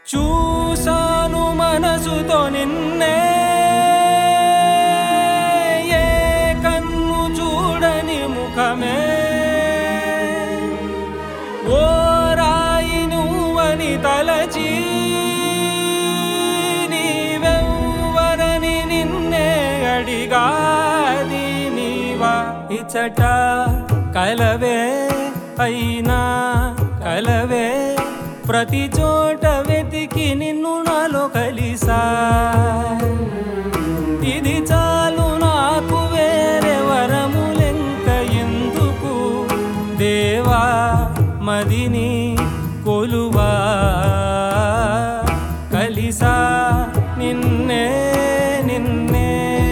చూసాను మనసుతో నిన్నే ఏ కన్ను చూడని ముఖమే ఓ రాయి నువ్వని తలచి నీవెవ్వరని నిన్నే అడిగాది నీవా ఇచ్చట కలవే అయినా కలవే ప్రతి చోట వెతికి నిన్ను నాలో కలిసా ఇది చాలు నాకు వేరే వరములెంక ఎందుకు దేవా మదిని కొలువా కలిసా నిన్నే నిన్నే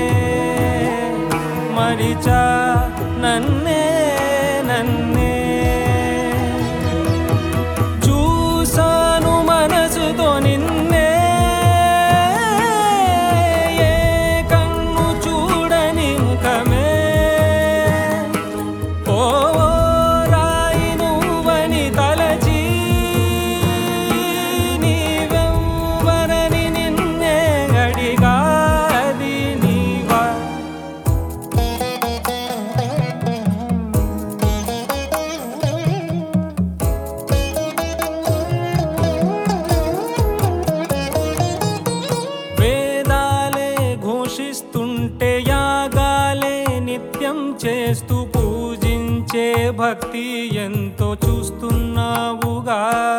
మరిచా నన్నే నన్నే చూసాను మనసుతో నిన్నే ఏ కన్ను చూడని ముఖమే ఓ రాయి నువ్వని తలచి నీవెవ్వరని నిన్నే అడిగాది నీవా వేదాలే ఘోషిస్తుంటే యాగాలే నిత్యం చేస్తూ పూజించే భక్తి ఎంతో చూస్తున్నావుగా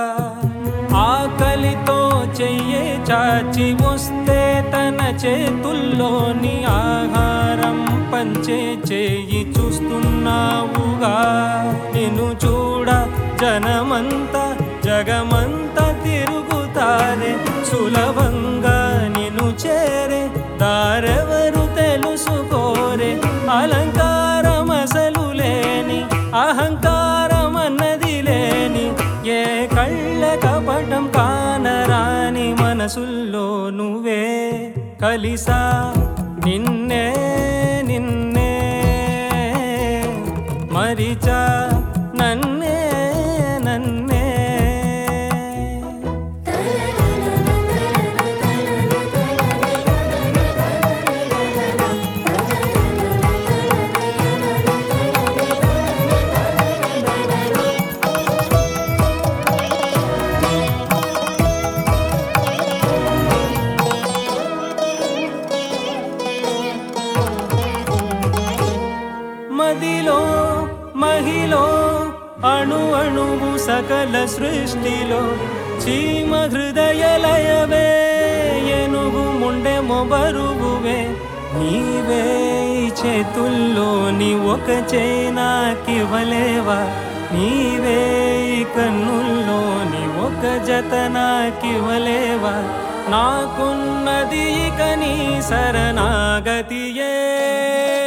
ఆకలితో చెయ్యే చాచి వస్తే తన చేతుల్లోని ఆహారం పంచే చేయి చూస్తున్నావుగా నిన్ను చూడ జనమంతా జగమంతా తిరుగుతారే సులభంగా నిన్ను చేరే దారెవరు తెలుసుకోరే అలంకారం అసలు లేని అహంకారం అన్నది లేని ఏ కళ్ళ కపటం కానరాని మనసుల్లో నువ్వే కలిసా నిన్నే నిన్నే మరిచా నన్నే నన్నే మదిలో మహిలో అణు అణువు సకల సృష్టిలో చీమ హృదయ లయవే ఎనుగు ముండె మొబరువువే నీవే ఈ చేతుల్లోని ఒక చేనాకివ్వలేవా నీవే ఈ కన్నుల్లోని ఒక జత నాకివ్వలేవా నాకున్నది ఇక నీ శరణాగతియే